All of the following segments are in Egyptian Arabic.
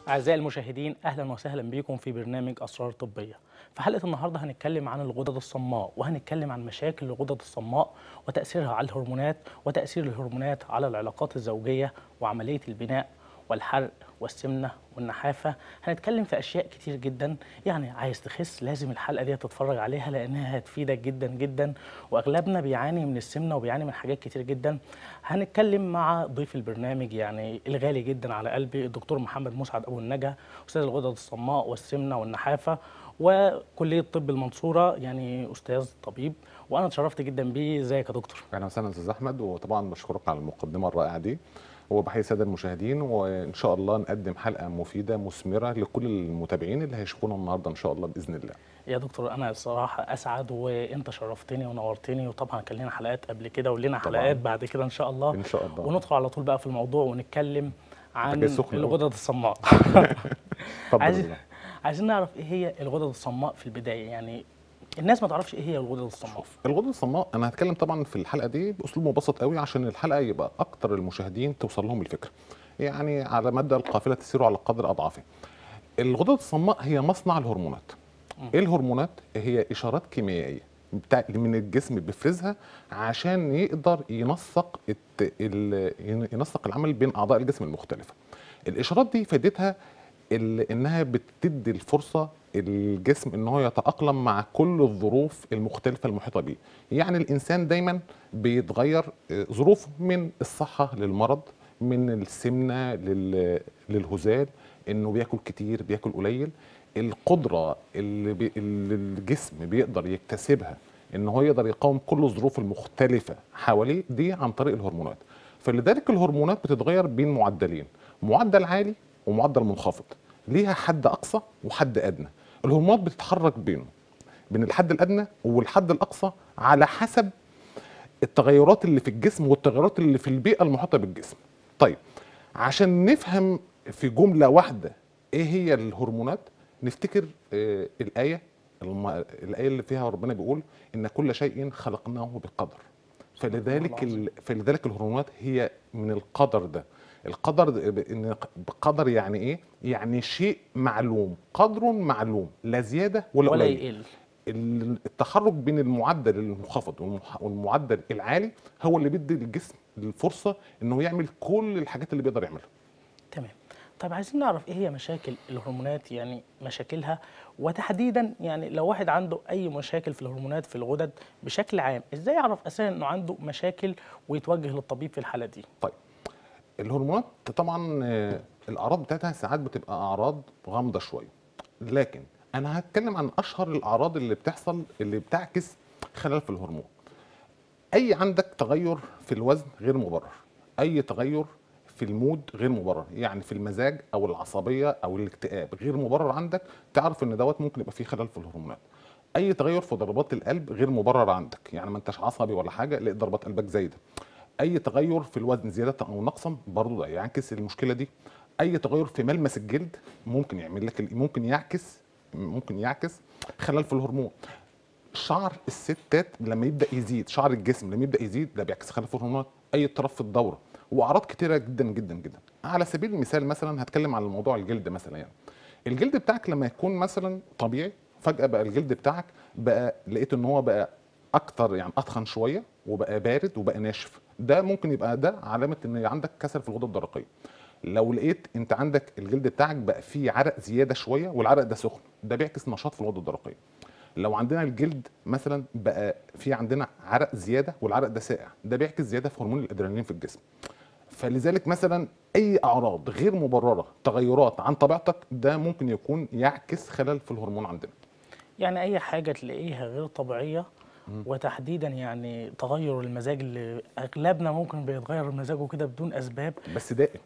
أعزائي المشاهدين أهلا وسهلا بكم في برنامج أسرار طبية في حلقة النهاردة هنتكلم عن الغدد الصماء وهنتكلم عن مشاكل الغدد الصماء وتأثيرها على الهرمونات وتأثير الهرمونات على العلاقات الزوجية وعملية البناء والحرق والسمنة والنحافة هنتكلم في أشياء كتير جدا يعني عايز تخس لازم الحلقة دي تتفرج عليها لأنها هتفيدك جدا جدا وأغلبنا بيعاني من السمنة وبيعاني من حاجات كتير جدا هنتكلم مع ضيف البرنامج يعني الغالي جدا على قلبي الدكتور محمد مسعد أبو النجا أستاذ الغدد الصماء والسمنة والنحافة وكلية طب المنصورة يعني أستاذ طبيب وأنا اتشرفت جدا بيه ازيك يا دكتور اهلا وسهلا استاذ احمد وطبعا بشكرك على المقدمه الرائعه دي وبحيي الساده المشاهدين وان شاء الله نقدم حلقه مفيده مثمره لكل المتابعين اللي هيشوفونا النهارده ان شاء الله باذن الله يا دكتور انا الصراحه اسعد وانت شرفتني ونورتني وطبعا كان لنا حلقات قبل كده ولنا طبعاً. حلقات بعد كده ان شاء الله ان شاء الله وندخل على طول بقى في الموضوع ونتكلم عن جاي سخن أوي. الغدد الصماء اتفضل عايز- بالله. عايزين نعرف ايه هي الغدد الصماء في البدايه يعني الناس ما تعرفش ايه هي الغدد الصماء الغدد الصماء انا هتكلم طبعا في الحلقه دي باسلوب مبسط قوي عشان الحلقه يبقى اكتر المشاهدين توصل لهم الفكره يعني على مبدا القافله تسير على قدر اضعافه الغدد الصماء هي مصنع الهرمونات ايه الهرمونات هي اشارات كيميائيه بتاع من الجسم بيفرزها عشان يقدر ينسق الت... ال... ينسق العمل بين اعضاء الجسم المختلفه الاشارات دي فائدتها ال... انها بتدي الفرصه الجسم ان هو يتاقلم مع كل الظروف المختلفه المحيطه بيه يعني الانسان دايما بيتغير آه، ظروفه من الصحه للمرض من السمنه لل... للهزال انه بياكل كتير بياكل قليل القدره اللي, بي... اللي الجسم بيقدر يكتسبها ان هو يقدر يقاوم كل الظروف المختلفه حواليه دي عن طريق الهرمونات فلذلك الهرمونات بتتغير بين معدلين معدل عالي ومعدل منخفض ليها حد اقصى وحد ادنى الهرمونات بتتحرك بينه بين الحد الادنى والحد الاقصى على حسب التغيرات اللي في الجسم والتغيرات اللي في البيئه المحيطه بالجسم طيب عشان نفهم في جمله واحده ايه هي الهرمونات نفتكر آه الايه الم... الايه اللي فيها ربنا بيقول ان كل شيء خلقناه بقدر فلذلك ال... فلذلك الهرمونات هي من القدر ده القدر ده- ان بقدر يعني ايه يعني شيء معلوم قدر معلوم لا زياده ولا ولا قليل يقل ال- التحرك بين المعدل المنخفض والمح- والمعدل العالي هو اللي بيدي للجسم الفرصه انه يعمل كل الحاجات اللي بيقدر يعملها تمام طيب عايزين نعرف ايه هي مشاكل الهرمونات يعني مشاكلها وتحديدا يعني لو واحد عنده اي مشاكل في الهرمونات في الغدد بشكل عام ازاي يعرف اساسا انه عنده مشاكل ويتوجه للطبيب في الحاله دي طيب الهرمونات طبعا آه، الاعراض بتاعتها ساعات بتبقى اعراض غامضه شويه لكن انا هتكلم عن اشهر الاعراض اللي بتحصل اللي بتعكس خلل في الهرمون اي عندك تغير في الوزن غير مبرر اي تغير في المود غير مبرر يعني في المزاج او العصبيه او الاكتئاب غير مبرر عندك تعرف ان دوت ممكن يبقى فيه خلل في الهرمونات اي تغير في ضربات القلب غير مبرر عندك يعني ما انتش عصبي ولا حاجه لقيت ضربات قلبك زايده اي تغير في الوزن زياده او نقصا برضه ده يعكس المشكله دي اي تغير في ملمس الجلد ممكن يعمل لك ال- ممكن يعكس ممكن يعكس خلل في الهرمون شعر الستات لما يبدا يزيد شعر الجسم لما يبدا يزيد ده بيعكس خلل في الهرمونات اي اضطراب في الدوره واعراض كتيره جدا جدا جدا على سبيل المثال مثلا هتكلم على موضوع الجلد مثلا يعني الجلد بتاعك لما يكون مثلا طبيعي فجاه بقى الجلد بتاعك بقى لقيت ان هو بقى اكتر يعني اتخن شويه وبقى بارد وبقى ناشف ده ممكن يبقى ده علامه ان عندك كسر في الغده الدرقيه لو لقيت انت عندك الجلد بتاعك بقى فيه عرق زياده شويه والعرق ده سخن ده بيعكس نشاط في الغده الدرقيه لو عندنا الجلد مثلا بقى في عندنا عرق زياده والعرق ده ساقع ده بيعكس زياده في هرمون الادرينالين في الجسم فلذلك مثلا اي اعراض غير مبرره تغيرات عن طبيعتك ده ممكن يكون يعكس خلل في الهرمون عندنا يعني اي حاجه تلاقيها غير طبيعيه وتحديدا يعني تغير المزاج اللي اغلبنا ممكن بيتغير مزاجه كده بدون اسباب بس دائم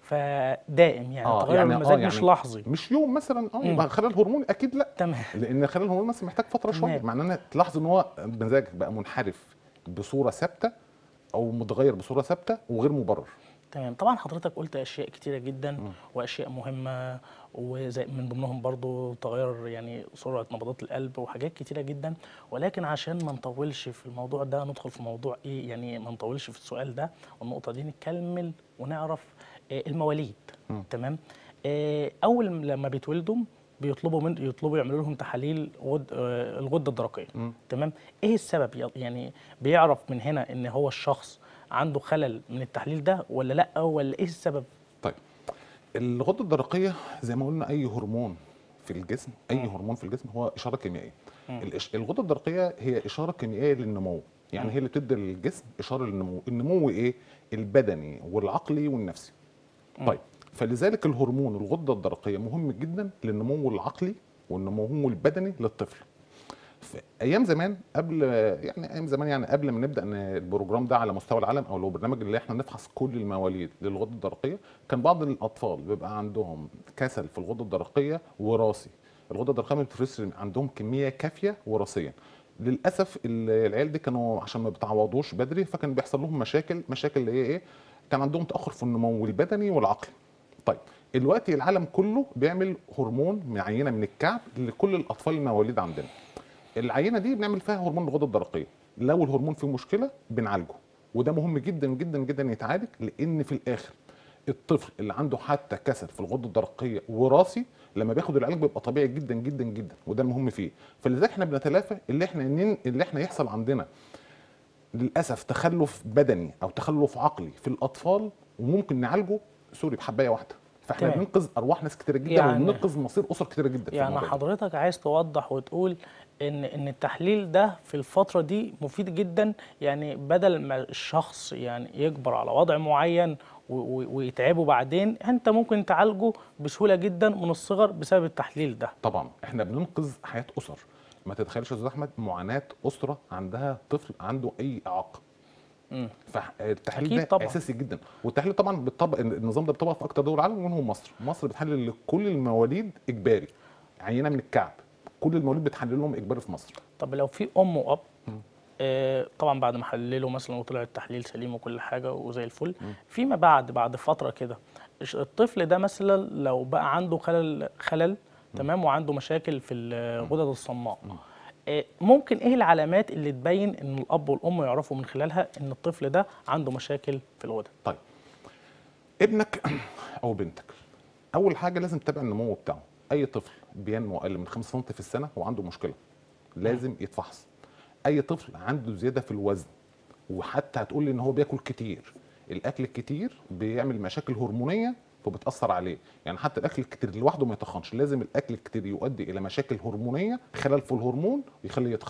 فدائم يعني آه، تغير يعني- آه، المزاج مش يعني- لحظي مش يوم مثلا اه مم. يبقى خلل هرموني اكيد لا تمام لان خلل الهرمون مثلا محتاج فتره شويه تمام. مع ان تلاحظ ان هو مزاجك بقى منحرف بصوره ثابته او متغير بصوره ثابته وغير مبرر تمام طبعا حضرتك قلت اشياء كتيره جدا واشياء مهمه وزي من ضمنهم برضو تغير يعني سرعه نبضات القلب وحاجات كتيره جدا ولكن عشان ما نطولش في الموضوع ده ندخل في موضوع ايه يعني ما نطولش في السؤال ده والنقطه دي نكمل ونعرف آه، المواليد مم. تمام آه، اول لما بيتولدوا بيطلبوا من يطلبوا يعملوا لهم تحاليل غد آه، الغده الدرقيه تمام ايه السبب يعني بيعرف من هنا ان هو الشخص عنده خلل من التحليل ده ولا لا ولا ايه السبب طيب الغده الدرقيه زي ما قلنا اي هرمون في الجسم اي هرمون في الجسم هو اشاره كيميائيه الإش- الغده الدرقيه هي اشاره كيميائيه للنمو يعني هي اللي بتدي للجسم اشاره للنمو النمو ايه البدني والعقلي والنفسي طيب فلذلك الهرمون الغده الدرقيه مهم جدا للنمو العقلي والنمو البدني للطفل في ايام زمان قبل يعني ايام زمان يعني قبل ما نبدا ن- البروجرام ده على مستوى العالم او لو برنامج اللي احنا نفحص كل المواليد للغده الدرقيه كان بعض الاطفال بيبقى عندهم كسل في الغده الدرقيه وراثي الغده الدرقيه ما بتفرزش عندهم كميه كافيه وراثيا للاسف ال- العيال دي كانوا عشان ما بيتعوضوش بدري فكان بيحصل لهم مشاكل مشاكل اللي هي ايه كان عندهم تاخر في النمو البدني والعقلي طيب دلوقتي العالم كله بيعمل هرمون معينه من الكعب لكل الاطفال المواليد عندنا العينه دي بنعمل فيها هرمون الغده الدرقيه لو الهرمون فيه مشكله بنعالجه وده مهم جدا جدا جدا يتعالج لان في الاخر الطفل اللي عنده حتى كسل في الغده الدرقيه وراثي لما بياخد العلاج بيبقى طبيعي جدا جدا جدا وده المهم فيه فلذلك احنا بنتلافى اللي احنا نن... اللي احنا يحصل عندنا للاسف تخلف بدني او تخلف عقلي في الاطفال وممكن نعالجه سوري بحبايه واحده فاحنا تمام. بننقذ ارواح ناس كتيره جدا يعني- وبننقذ مصير اسر كتيره جدا في يعني الموضوع ده. حضرتك عايز توضح وتقول ان ان التحليل ده في الفتره دي مفيد جدا يعني بدل ما الشخص يعني يكبر على وضع معين و- و- ويتعبه بعدين انت ممكن تعالجه بسهوله جدا من الصغر بسبب التحليل ده طبعا احنا بننقذ حياه اسر ما تتخيلش يا استاذ احمد معاناه اسره عندها طفل عنده اي اعاقه مم. فالتحليل أكيد ده طبعاً. اساسي جدا والتحليل طبعا بيطبق النظام ده بيطبق في اكتر دول العالم ومنهم مصر مصر بتحلل لكل المواليد اجباري عينه من الكعب كل المواليد بتحلل لهم اجباري في مصر طب لو في ام واب آه طبعا بعد ما حللوا مثلا وطلع التحليل سليم وكل حاجه وزي الفل فيما بعد بعد فتره كده الش- الطفل ده مثلا لو بقى عنده خلل خلل تمام وعنده مشاكل في الغدد الصماء آه، ممكن ايه العلامات اللي تبين ان الاب والام يعرفوا من خلالها ان الطفل ده عنده مشاكل في الغدد طيب ابنك او بنتك اول حاجه لازم تتابع النمو بتاعه اي طفل بينمو اقل من 5 سم في السنه هو عنده مشكله لازم يتفحص اي طفل عنده زياده في الوزن وحتى هتقول لي ان هو بياكل كتير الاكل الكتير بيعمل مشاكل هرمونيه فبتاثر عليه يعني حتى الاكل الكتير لوحده ما يتخنش لازم الاكل الكتير يؤدي الى مشاكل هرمونيه خلل في الهرمون ويخليه يتخن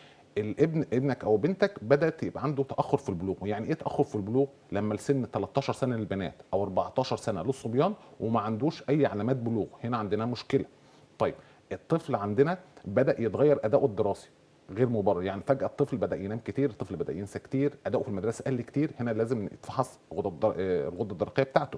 الابن ابنك او بنتك بدات يبقى عنده تاخر في البلوغ يعني ايه تاخر في البلوغ لما السن 13 سنه للبنات او 14 سنه للصبيان وما عندوش اي علامات بلوغ هنا عندنا مشكله طيب الطفل عندنا بدا يتغير اداؤه الدراسي غير مبرر يعني فجاه الطفل بدا ينام كتير الطفل بدا ينسى كتير اداؤه في المدرسه قل كتير هنا لازم يتفحص الغده الدر- آه، الغده الدرقيه بتاعته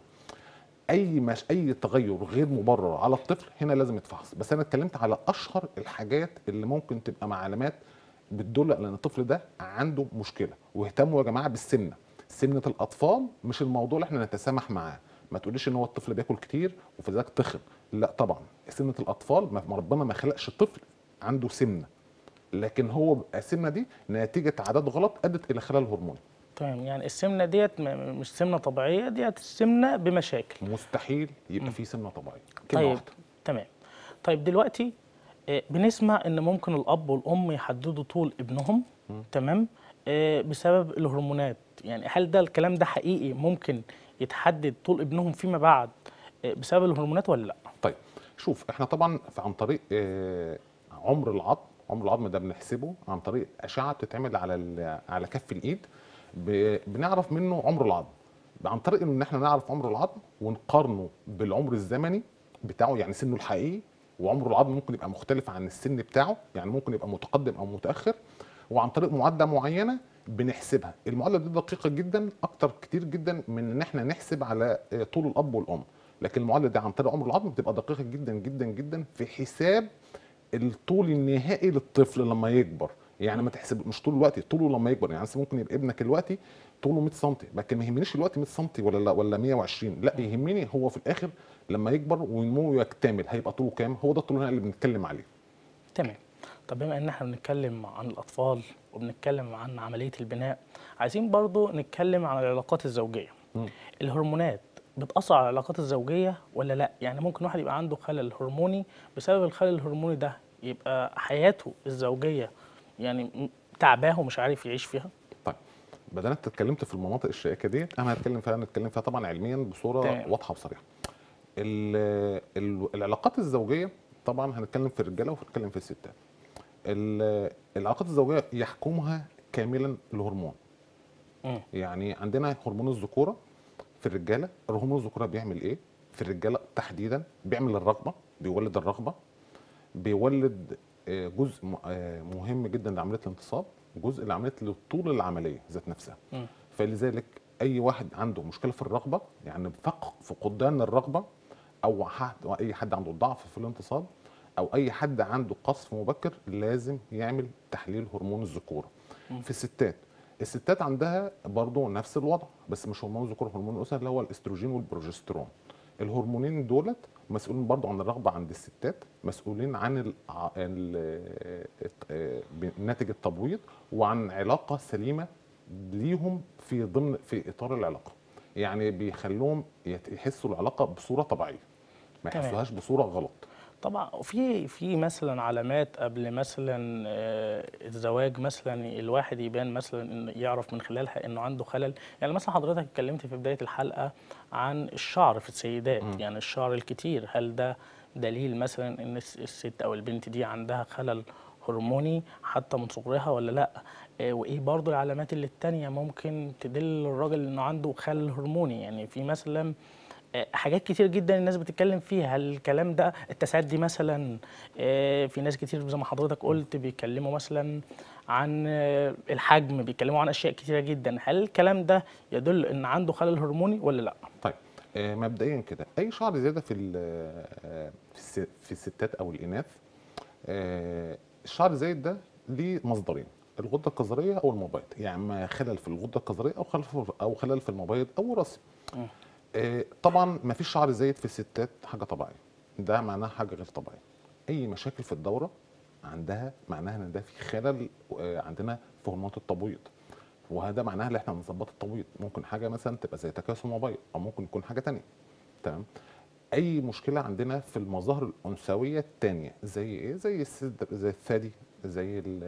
اي مش اي تغير غير مبرر على الطفل هنا لازم يتفحص بس انا اتكلمت على اشهر الحاجات اللي ممكن تبقى مع علامات بتدل على ان الطفل ده عنده مشكله واهتموا يا جماعه بالسمنه سمنه الاطفال مش الموضوع اللي احنا نتسامح معاه ما تقوليش ان هو الطفل بياكل كتير وفي ذلك تخن لا طبعا سمنه الاطفال ما ما ربنا ما خلقش طفل عنده سمنه لكن هو بيبقى السمنه دي نتيجه عادات غلط ادت الى خلل هرموني تمام يعني السمنه ديت م- مش سمنه طبيعيه ديت السمنه بمشاكل مستحيل يبقى فيه سمنه طبيعيه كلمه طيب واحده تمام طيب دلوقتي آه، بنسمع ان ممكن الاب والام يحددوا طول ابنهم تمام آه، بسبب الهرمونات يعني هل ده الكلام ده حقيقي ممكن يتحدد طول ابنهم فيما بعد آه، بسبب الهرمونات ولا لا طيب شوف احنا طبعا في- عن طريق آه، عمر العظم عمر العظم ده بنحسبه عن طريق اشعه بتتعمل على ال- على كف الايد ب- بنعرف منه عمر العظم عن طريق ان احنا نعرف عمر العظم ونقارنه بالعمر الزمني بتاعه يعني سنه الحقيقي وعمر العظم ممكن يبقى مختلف عن السن بتاعه يعني ممكن يبقى متقدم او متاخر وعن طريق معادله معينه بنحسبها المعادله دي دقيقه جدا اكتر كتير جدا من ان احنا نحسب على آه، طول الاب والام لكن المعادله دي عن طريق عمر العظم بتبقى دقيقه جدا جدا جدا في حساب الطول النهائي للطفل لما يكبر يعني ما تحسب مش طول الوقت طوله لما يكبر يعني مثلا ممكن يبقى ابنك دلوقتي طوله 100 سم لكن ما يهمنيش الوقت 100 سم ولا لا ولا 120 لا يهمني هو في الاخر لما يكبر ونموه يكتمل هيبقى طوله كام هو ده الطول النهائي اللي بنتكلم عليه تمام طب بما ان احنا بنتكلم عن الاطفال وبنتكلم عن عمليه البناء عايزين برضو نتكلم عن العلاقات الزوجيه مم. الهرمونات بتاثر على العلاقات الزوجيه ولا لا يعني ممكن واحد يبقى عنده خلل هرموني بسبب الخلل الهرموني ده يبقى حياته الزوجيه يعني م- تعباه ومش عارف يعيش فيها طيب بدل انت اتكلمت في المناطق الشائكه دي انا هتكلم فيها نتكلم فيها طبعا علميا بصوره تمام. واضحه وصريحه ال- ال- العلاقات الزوجيه طبعا هنتكلم في الرجاله وهنتكلم في الستات ال- العلاقات الزوجيه يحكمها كاملا الهرمون مم. يعني عندنا هرمون الذكوره في الرجاله هرمون الذكوره بيعمل ايه في الرجاله تحديدا بيعمل الرغبه بيولد الرغبه بيولد آه، جزء م- آه، مهم جدا لعمليه الانتصاب جزء لعمليه الطول العمليه ذات نفسها مم. فلذلك اي واحد عنده مشكله في الرغبه يعني فق فقدان الرغبه او حد أو اي حد عنده ضعف في الانتصاب او اي حد عنده قصف مبكر لازم يعمل تحليل هرمون الذكوره في الستات الستات عندها برضو نفس الوضع بس مش هرمون الذكوره هرمون الانثى اللي هو الاستروجين والبروجسترون الهرمونين دولت مسؤولين برضو عن الرغبه عند الستات مسؤولين عن الع- ال- آه، ناتج التبويض وعن علاقه سليمه ليهم في ضمن في اطار العلاقه يعني بيخلوهم يت- يحسوا العلاقه بصوره طبيعيه ما تمام. يحسوهاش بصوره غلط طبعا في في مثلا علامات قبل مثلا آه، الزواج مثلا الواحد يبان مثلا إن يعرف من خلالها انه عنده خلل يعني مثلا حضرتك اتكلمت في بدايه الحلقه عن الشعر في السيدات مم. يعني الشعر الكتير هل ده دليل مثلا ان الس- الست او البنت دي عندها خلل هرموني حتى من صغرها ولا لا آه، وايه برضو العلامات اللي التانية ممكن تدل الراجل انه عنده خلل هرموني يعني في مثلا آه، حاجات كتير جدا الناس بتتكلم فيها هل الكلام ده التسدي مثلا آه، في ناس كتير زي ما حضرتك قلت بيتكلموا مثلا عن آه، الحجم بيتكلموا عن اشياء كتيره جدا هل الكلام ده يدل ان عنده خلل هرموني ولا لا طيب آه، مبدئيا كده اي شعر زياده في ال- آه، في الس- في الستات او الاناث آه، الشعر الزايد ده ليه مصدرين الغده الكظريه او المبيض يعني ما خلل في الغده الكظريه او خلل في او خلل في المبيض او وراثي مم. آه، طبعا ما فيش شعر زايد في الستات حاجه طبيعيه ده معناها حاجه غير طبيعيه اي مشاكل في الدوره عندها معناها ان ده في خلل آه، عندنا في هرمونات التبويض وهذا معناها ان احنا بنظبط التبويض ممكن حاجه مثلا تبقى زي تكاسل مبيض او ممكن يكون حاجه تانية تمام اي مشكله عندنا في المظاهر الانثويه التانية زي ايه زي الصدر زي الثدي زي ال-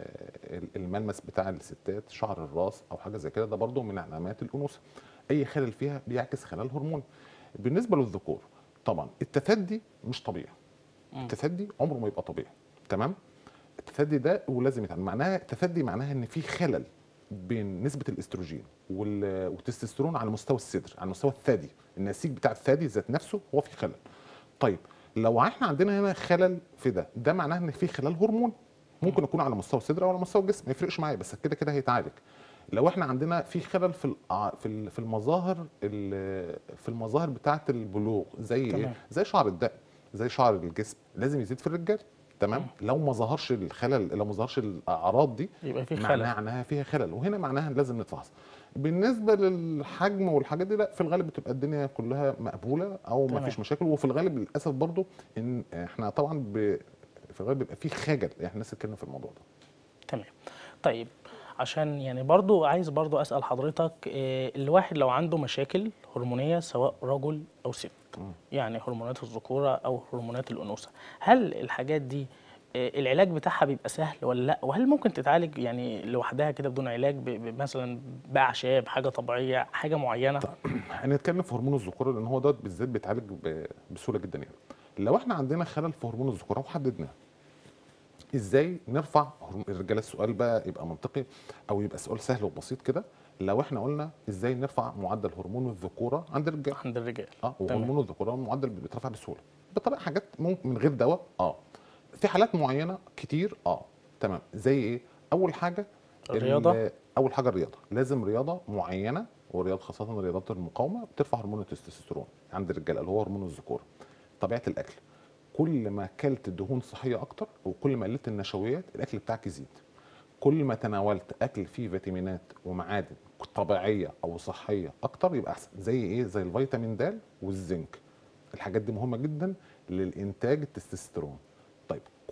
ال- الملمس بتاع الستات شعر الراس او حاجه زي كده ده برضو من علامات الانوثه اي خلل فيها بيعكس خلل هرموني بالنسبه للذكور طبعا التثدي مش طبيعي مم. التثدي عمره ما يبقى طبيعي تمام التثدي ده ولازم يتعمل معناها التثدي معناها ان في خلل بين نسبه الاستروجين وال- والتستوستيرون على مستوى الصدر على مستوى الثدي النسيج بتاع الثدي ذات نفسه هو في خلل طيب لو احنا عندنا هنا خلل في ده ده معناه ان في خلل هرمون ممكن يكون على مستوى الصدر او على مستوى الجسم ما يفرقش معايا بس كده كده هيتعالج لو احنا عندنا في خلل في الأع- في ال- في المظاهر ال- في المظاهر بتاعه البلوغ زي ايه تمام. زي شعر الدقن زي شعر الجسم لازم يزيد في الرجال تمام لو ما ظهرش الخلل لو ما ظهرش الاعراض دي يبقى في خلل معناها انها فيها خلل وهنا معناها لازم نتفحص بالنسبه للحجم والحاجات دي لا في الغالب بتبقى الدنيا كلها مقبوله او ما تمام. فيش مشاكل وفي الغالب للاسف برضو ان احنا طبعا ب... في الغالب بيبقى في خجل يعني الناس تتكلم في الموضوع ده تمام طيب عشان يعني برضو عايز برضو اسال حضرتك آه، الواحد لو عنده مشاكل هرمونيه سواء رجل او ست مم. يعني هرمونات الذكوره او هرمونات الانوثه هل الحاجات دي آه، العلاج بتاعها بيبقى سهل ولا لا وهل ممكن تتعالج يعني لوحدها كده بدون علاج ب- ب- مثلا باعشاب حاجه طبيعيه حاجه معينه هنتكلم في هرمون الذكوره لان هو ده بالذات بيتعالج ب- بسهوله جدا يعني لو احنا عندنا خلل في هرمون الذكوره وحددناه ازاي نرفع هرمون الرجاله السؤال بقى يبقى منطقي او يبقى سؤال سهل وبسيط كده لو احنا قلنا ازاي نرفع معدل هرمون الذكوره عند الرجال عند الرجال اه تمام. وهرمون الذكوره المعدل بيترفع بسهوله بطريقه حاجات ممكن من غير دواء اه في حالات معينه كتير اه تمام زي ايه اول حاجه ال- الرياضة؟ اول حاجه الرياضه لازم رياضه معينه ورياضه خاصه رياضات المقاومه بترفع هرمون التستوستيرون عند الرجاله اللي هو هرمون الذكوره طبيعه الاكل كل ما اكلت دهون صحيه اكتر وكل ما قلت النشويات الاكل بتاعك يزيد كل ما تناولت اكل فيه فيتامينات ومعادن طبيعيه او صحيه اكتر يبقى احسن زي ايه زي الفيتامين د والزنك الحاجات دي مهمه جدا للانتاج التستوستيرون طيب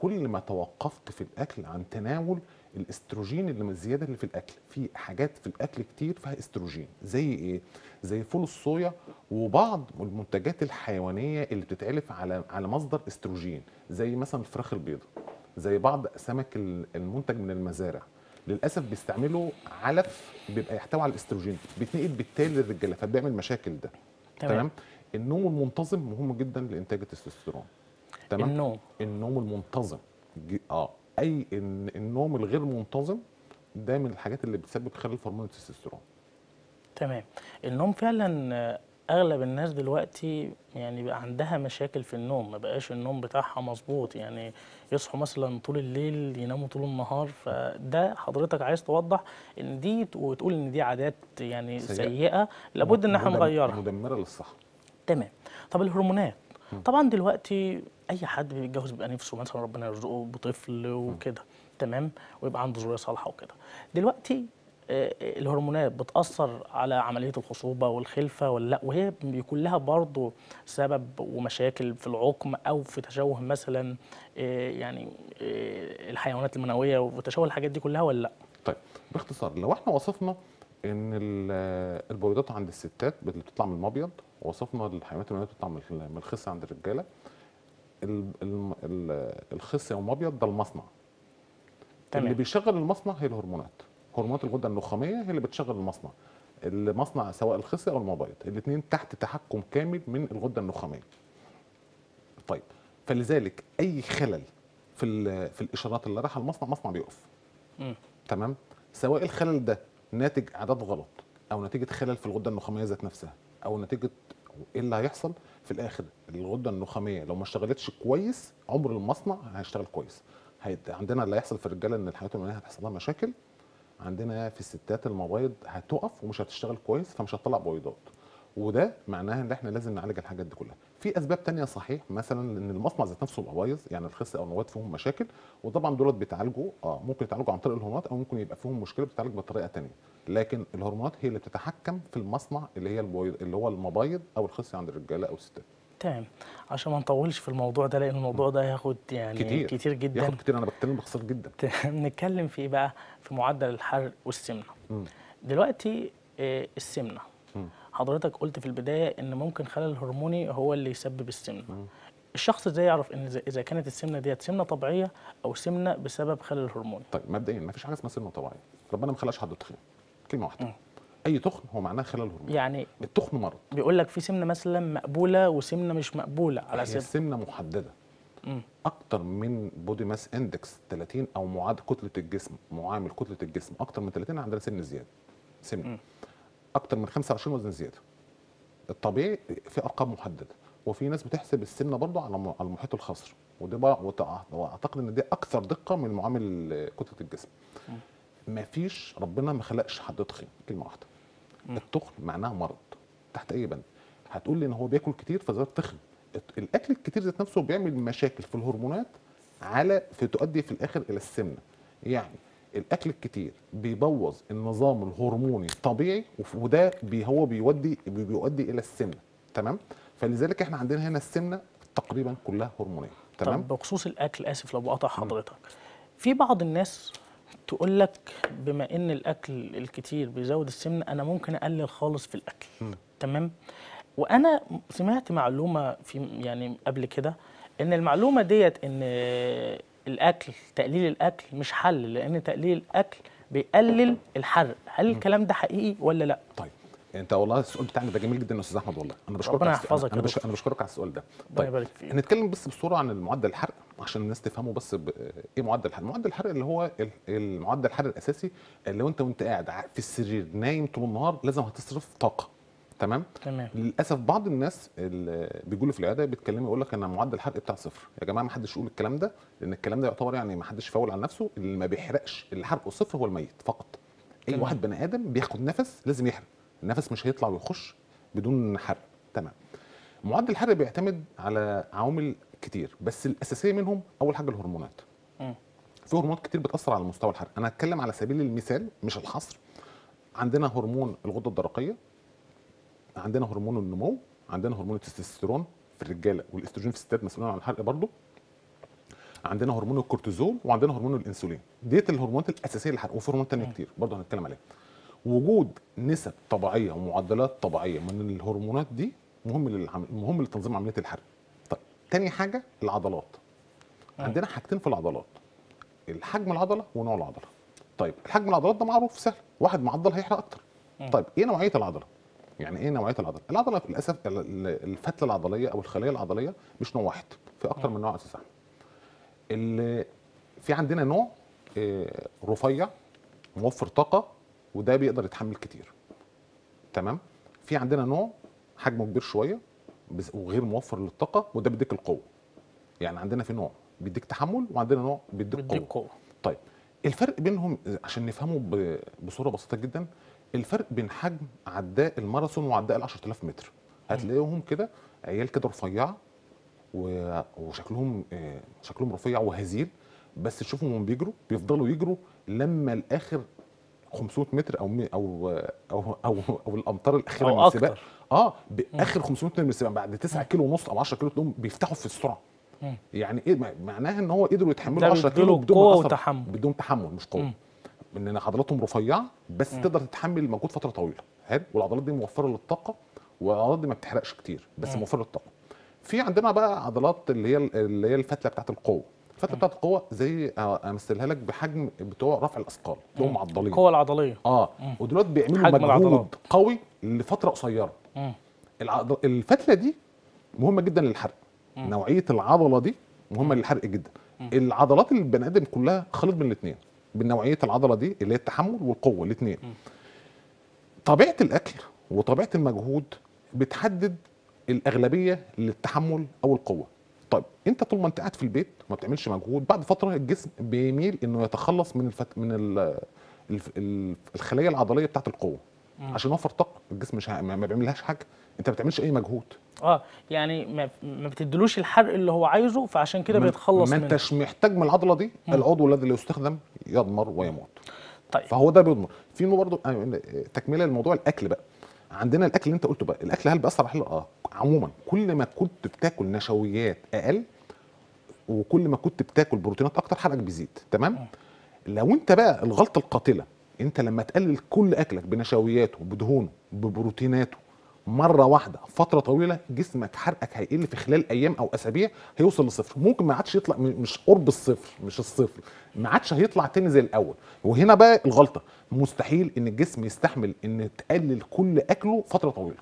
كل ما توقفت في الاكل عن تناول الاستروجين اللي من الزياده اللي في الاكل في حاجات في الاكل كتير فيها استروجين زي ايه زي فول الصويا وبعض المنتجات الحيوانيه اللي بتتعلف على على مصدر استروجين زي مثلا الفراخ البيضاء زي بعض سمك ال- المنتج من المزارع للاسف بيستعملوا علف بيبقى يحتوي على الاستروجين بيتنقل بالتالي للرجاله فبيعمل مشاكل ده تمام. تمام النوم المنتظم مهم جدا لانتاج التستوستيرون تمام النوم النوم المنتظم ج- اه اي إن النوم الغير منتظم ده من الحاجات اللي بتسبب خلل في هرمون التستوستيرون تمام النوم فعلا آه، اغلب الناس دلوقتي يعني بقى عندها مشاكل في النوم ما بقاش النوم بتاعها مظبوط يعني يصحوا مثلا طول الليل يناموا طول النهار فده حضرتك عايز توضح ان دي وتقول ان دي عادات يعني سيئة. سيئه لابد ان احنا مدم- نغيرها مدمره للصحه تمام طب الهرمونات طبعا دلوقتي اي حد بيتجوز بيبقى نفسه مثلا ربنا يرزقه بطفل وكده تمام ويبقى عنده ذريه صالحه وكده دلوقتي آه، الهرمونات بتاثر على عمليه الخصوبه والخلفه ولا لا وهي بيكون لها برضه سبب ومشاكل في العقم او في تشوه مثلا آه، يعني آه، الحيوانات المنويه وتشوه الحاجات دي كلها ولا لا طيب باختصار لو احنا وصفنا ان ال- البويضات عند الستات اللي بتطلع من المبيض ووصفنا الحيوانات المنويه بتطلع من ال- من الخصيه عند الرجاله ال- ال- ال- الخصيه والمبيض ده المصنع تمام. اللي بيشغل المصنع هي الهرمونات هرمونات الغده النخاميه هي اللي بتشغل المصنع المصنع سواء الخصيه او المبيض الاثنين تحت تحكم كامل من الغده النخاميه طيب فلذلك اي خلل في ال- في الاشارات اللي رايحه المصنع مصنع بيقف مم. تمام سواء الخلل ده ناتج اعداد غلط او نتيجه خلل في الغده النخاميه ذات نفسها او نتيجه ايه اللي هيحصل في الاخر الغده النخاميه لو ما اشتغلتش كويس عمر المصنع هيشتغل كويس هيت... عندنا اللي هيحصل في الرجاله ان الحياه المنويه هتحصل لها مشاكل عندنا في الستات المبايض هتقف ومش هتشتغل كويس فمش هتطلع بويضات وده معناها ان احنا لازم نعالج الحاجات دي كلها في اسباب تانية صحيح مثلا ان المصنع ذات نفسه يبقى بايظ يعني الخص او المواد فيهم مشاكل وطبعا دولت بيتعالجوا اه ممكن يتعالجوا عن طريق الهرمونات او ممكن يبقى فيهم مشكله بتتعالج بطريقه تانية لكن الهرمونات هي اللي بتتحكم في المصنع اللي هي البويض اللي هو المبايض او الخص عند الرجاله او الستات تمام عشان ما نطولش في الموضوع ده لان الموضوع ده هياخد يعني كتير كتير جدا ياخد كتير انا بتكلم باختصار جدا نتكلم في ايه بقى في معدل الحرق والسمنه مم. دلوقتي آه، السمنه مم. حضرتك قلت في البدايه ان ممكن خلل هرموني هو اللي يسبب السمنه مم. الشخص ازاي يعرف ان إذا- اذا كانت السمنه ديت سمنه طبيعيه او سمنه بسبب خلل هرموني طيب مبدئيا ما فيش حاجه اسمها سمنه طبيعيه ربنا ما خلاش حد تخين كلمه واحده مم. اي تخن هو معناه خلل هرموني يعني التخن مرض بيقول لك في سمنه مثلا مقبوله وسمنه مش مقبوله على هي سبب السمنه محدده مم. اكتر من بودي ماس اندكس 30 او معاد كتله الجسم معامل كتله الجسم اكتر من 30 عندنا سن زياده سمنه مم. اكتر من 25 وزن زياده الطبيعي في ارقام محدده وفي ناس بتحسب السمنه برضه على م- على المحيط الخصر ودي بقى وتع- واعتقد ان دي اكثر دقه من معامل آه، كتله الجسم مفيش ربنا ما خلقش حد تخين كلمه واحده التخن معناه مرض تحت اي بند هتقول لي ان هو بياكل كتير فده تخن الت- الاكل الكتير ذات نفسه بيعمل مشاكل في الهرمونات على في تؤدي في الاخر الى السمنه يعني الاكل الكتير بيبوظ النظام الهرموني الطبيعي وف- وده بي هو بيودي بي- بيؤدي الى السمنه تمام فلذلك احنا عندنا هنا السمنه تقريبا كلها هرمونيه تمام طب بخصوص الاكل اسف لو بقطع حضرتك في بعض الناس تقول لك بما ان الاكل الكتير بيزود السمنه انا ممكن اقلل خالص في الاكل تمام وانا سمعت معلومه في يعني قبل كده ان المعلومه ديت ان الاكل تقليل الاكل مش حل لان تقليل الاكل بيقلل الحرق هل الكلام ده حقيقي ولا لا طيب انت والله السؤال بتاعك ده جميل جدا يا استاذ احمد والله انا بشكرك ربنا على الس- يحفظك انا يا بش... دكتور. انا بشكرك على السؤال ده ربنا يبارك فيك. هنتكلم بس بسرعه عن معدل الحرق عشان الناس تفهمه بس ب... ايه معدل الحرق معدل الحرق اللي هو ال- المعدل الحرق الاساسي اللي هو انت وانت قاعد ع- في السرير نايم طول النهار لازم هتصرف طاقه تمام تمام للاسف بعض الناس اللي بيجوا لي في العياده بيتكلموا يقول لك انا معدل الحرق بتاع صفر يا جماعه ما حدش يقول الكلام ده لان الكلام ده يعتبر يعني ما حدش يفول على نفسه اللي ما بيحرقش اللي حرقه صفر هو الميت فقط اي تمام. واحد بني ادم بياخد نفس لازم يحرق النفس مش هيطلع ويخش بدون حرق تمام معدل الحرق بيعتمد على عوامل كتير بس الاساسيه منهم اول حاجه الهرمونات مم. في هرمونات كتير بتاثر على مستوى الحرق انا هتكلم على سبيل المثال مش الحصر عندنا هرمون الغده الدرقيه عندنا هرمون النمو عندنا هرمون التستوستيرون في الرجاله والاستروجين في الستات مسؤولين عن الحرق برضه عندنا هرمون الكورتيزول وعندنا هرمون الانسولين ديت الهرمونات الاساسيه للحرق وفي هرمونات تانية كتير برضه هنتكلم عليها وجود نسب طبيعيه ومعدلات طبيعيه من الهرمونات دي مهم للعم... مهم لتنظيم عمليه الحرق طيب تاني حاجه العضلات مم. عندنا حاجتين في العضلات الحجم العضله ونوع العضله طيب الحجم العضلات ده معروف سهل واحد معضل هيحرق اكتر مم. طيب ايه نوعيه العضله يعني ايه نوعيه العضله العضله للاسف ال- ال- الفتله العضليه او الخليه العضليه مش نوع واحد في اكتر مم. من نوع اساسا ال- في عندنا نوع آه، رفيع موفر طاقه وده بيقدر يتحمل كتير تمام في عندنا نوع حجمه كبير شويه بس- وغير موفر للطاقه وده بيديك القوه يعني عندنا في نوع بيديك تحمل وعندنا نوع بيديك بيديك قوه قوه طيب الفرق بينهم عشان نفهمه ب- بصوره بسيطه جدا الفرق بين حجم عداء الماراثون وعداء ال 10000 متر هتلاقيهم كده عيال كده رفيعه و- وشكلهم آه، شكلهم رفيع وهزيل بس تشوفهم وهم بيجروا بيفضلوا يجروا لما الاخر 500 متر او مي- او او او, أو الامتار الاخيره او من السباق اكتر اه باخر 500 متر من السباق بعد 9 كيلو ونص او 10 كيلو تلاقيهم بيفتحوا في السرعه مم. يعني ايه مع- معناها ان هو قدروا ده يتحملوا 10 بيديله كيلو بدون قوة ما أثر- وتحمل. بدون تحمل مش قوه مم. ان عضلاتهم رفيعه بس مم. تقدر تتحمل المجهود فتره طويله حلو والعضلات دي موفره للطاقه والعضلات دي ما بتحرقش كتير بس مم. موفره للطاقه في عندنا بقى عضلات اللي هي اللي هي الفتله بتاعت القوه الفتله بتاعت القوه زي آه، امثلها لك بحجم بتوع رفع الاثقال اللي هم مم. معضلين القوه العضليه اه مم. ودلوقتي بيعملوا حجم مجهود العضلات. قوي لفتره قصيره مم. العض... الفتله دي مهمه جدا للحرق مم. نوعيه العضله دي مهمه للحرق جدا مم. العضلات اللي البني ادم كلها خلط بين الاثنين بين نوعيه العضله دي اللي هي التحمل والقوه الاثنين مم. طبيعه الاكل وطبيعه المجهود بتحدد الاغلبيه للتحمل او القوه طيب انت طول ما انت قاعد في البيت ما بتعملش مجهود بعد فتره الجسم بيميل انه يتخلص من الفت... من ال... الف... ال- الخلايا العضليه بتاعت القوه مم. عشان يوفر طاقه الجسم مش ه... ما ما بيعملهاش حاجه انت ما بتعملش اي مجهود اه يعني ما, ما بتدلوش الحرق اللي هو عايزه فعشان كده ما- بيتخلص ما منه انتش محتاج من العضله دي مم. العضو الذي لا يستخدم يضمر ويموت طيب فهو ده بيضمر في برضه تكمله لموضوع الاكل بقى عندنا الاكل اللي انت قلته بقى الاكل هل بيأثر على الحرق؟ اه عموما كل ما كنت بتاكل نشويات اقل وكل ما كنت بتاكل بروتينات اكتر حرقك بيزيد تمام لو انت بقى الغلطه القاتله انت لما تقلل كل اكلك بنشوياته بدهونه ببروتيناته مره واحده فتره طويله جسمك حرقك هيقل في خلال ايام او اسابيع هيوصل لصفر ممكن ما عادش يطلع م- مش قرب الصفر مش الصفر ما عادش هيطلع تاني زي الاول وهنا بقى الغلطه مستحيل ان الجسم يستحمل ان تقلل كل اكله فتره طويله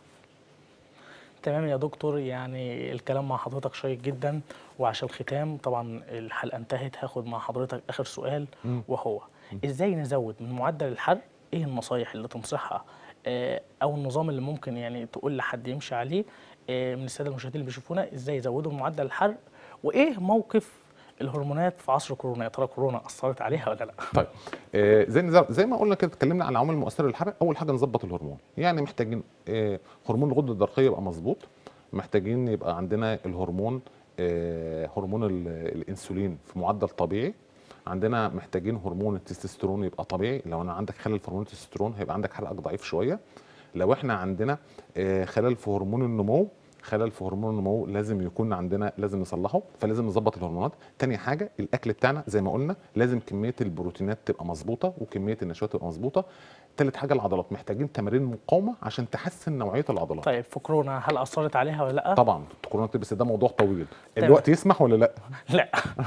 تمام يا دكتور يعني الكلام مع حضرتك شيق جدا وعشان الختام طبعا الحلقه انتهت هاخد مع حضرتك اخر سؤال مم. وهو ازاي نزود من معدل الحرق ايه النصايح اللي تنصحها آه، او النظام اللي ممكن يعني تقول لحد يمشي عليه آه، من الساده المشاهدين اللي بيشوفونا ازاي يزودوا من معدل الحرق وايه موقف الهرمونات في عصر كورونا يا ترى كورونا اثرت عليها ولا لا طيب آه، زي زي ما قلنا كده اتكلمنا عن العوامل المؤثره للحرق اول حاجه نظبط الهرمون يعني محتاجين آه، هرمون الغده الدرقيه يبقى مظبوط محتاجين يبقى عندنا الهرمون آه، هرمون ال- الانسولين في معدل طبيعي عندنا محتاجين هرمون التستوستيرون يبقى طبيعي لو انا عندك خلل في هرمون التستوستيرون هيبقى عندك حرقك ضعيف شويه لو احنا عندنا آه، خلل في هرمون النمو خلل في هرمون النمو لازم يكون عندنا لازم نصلحه فلازم نظبط الهرمونات تاني حاجه الاكل بتاعنا زي ما قلنا لازم كميه البروتينات تبقى مظبوطه وكميه النشويات تبقى مظبوطه تالت حاجه العضلات محتاجين تمارين مقاومه عشان تحسن نوعيه العضلات طيب في كورونا هل اثرت عليها ولا لا طبعا كورونا بس ده موضوع طويل تمام. الوقت يسمح ولا لا لا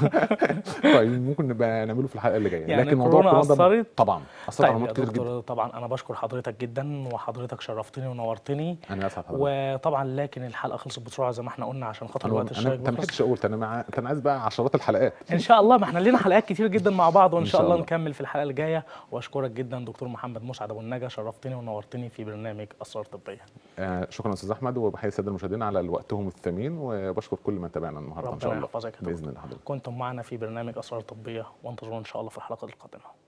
طيب ممكن نبقى نعمله في الحلقه اللي جايه يعني لكن موضوع كورونا كورونا ده أثرت؟ طبعا اثر على طيب يا نقط كتير جدا دكتور طبعا انا بشكر حضرتك جدا وحضرتك شرفتني ونورتني انا اسف حضرتك وطبعا لكن الحلقه خلصت بسرعه زي ما احنا قلنا عشان خاطر انا الوقت انا الشيق انت ما بيخلص لحقتش اقول انا مع... كان عايز بقى عشرات الحلقات ان شاء الله ما احنا لينا حلقات كتير جدا مع بعض وان إن شاء شاء الله الله. نكمل في الحلقه الجايه واشكرك جدا دكتور محمد مسعد ابو النجا شرفتني ونورتني في برنامج اسرار طبيه آه شكرا استاذ احمد وبحيي الساده المشاهدين على وقتهم الثمين وبشكر كل من تابعنا النهارده ان شاء ربنا الله يحفظك يا دكتور. باذن الله حضرتك كنتم معنا في برنامج اسرار طبيه وانتظرونا ان شاء الله في الحلقه القادمه